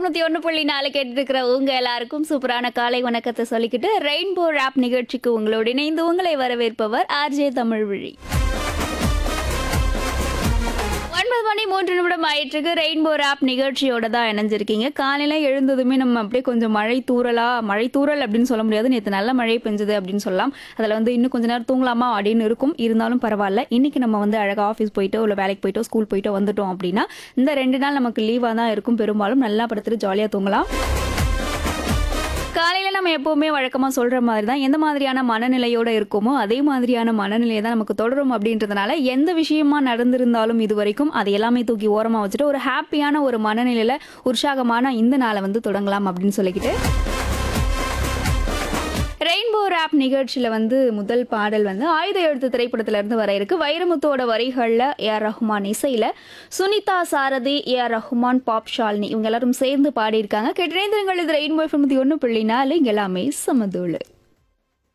தொண்ணூத்தி ஒன்று புள்ளி நாலு கேட்டு இருக்கிற உங்க எல்லாருக்கும் சூப்பரான காலை வணக்கத்தை சொல்லிக்கிட்டு ரெயின்போ ராப் நிகழ்ச்சிக்கு உங்களோடு இணைந்து உங்களை வரவேற்பவர் ஆர்ஜே தமிழ்விழி ஒன்பது மணி மூன்று நிமிடம் ஆயிட்டுருக்கு ரெயின்போ ராப் நிகழ்ச்சியோட தான் இணைஞ்சிருக்கீங்க காலையில எழுந்ததுமே நம்ம அப்படியே கொஞ்சம் மழை தூறலா மழை தூறல் அப்படின்னு சொல்ல முடியாது நேற்று நல்ல மழை பெஞ்சது அப்படின்னு சொல்லலாம் அதில் வந்து இன்னும் கொஞ்ச நேரம் தூங்கலாமா அப்படின்னு இருக்கும் இருந்தாலும் பரவாயில்ல இன்னைக்கு நம்ம வந்து அழகாக ஆஃபீஸ் போயிட்டோ இல்லை வேலைக்கு போயிட்டோ ஸ்கூல் போயிட்டோ வந்துட்டோம் அப்படின்னா இந்த ரெண்டு நாள் நமக்கு லீவாக தான் இருக்கும் பெரும்பாலும் நல்லா படுத்துட்டு ஜாலியாக தூங்கலாம் காலையில நம்ம எப்பவுமே வழக்கமா சொல்ற மாதிரி தான் எந்த மாதிரியான மனநிலையோட இருக்கோமோ அதே மாதிரியான மனநிலையை தான் நமக்கு தொடரும் அப்படின்றதுனால எந்த விஷயமா நடந்திருந்தாலும் இது வரைக்கும் அதை எல்லாமே தூக்கி ஓரமா வச்சுட்டு ஒரு ஹாப்பியான ஒரு மனநிலையில உற்சாகமான இந்த நாளை வந்து தொடங்கலாம் அப்படின்னு சொல்லிக்கிட்டு ரெயின்போ ராப் நிகழ்ச்சியில் வந்து முதல் பாடல் வந்து ஆயுத எழுத்து திரைப்படத்துல இருந்து வர இருக்கு வைரமுத்தோட வரிகளில் ஏஆர் ரஹ்மான் இசையில் சுனிதா சாரதி ஏஆர் ரஹ்மான் பாப் ஷாலினி இவங்க எல்லாரும் சேர்ந்து பாடியிருக்காங்க கேட்டிருந்தீர்கள் இது ரெயின்போ தொண்ணூற்றி ஒன்று புள்ளி நாலு இங்க எல்லாமே சமதூளு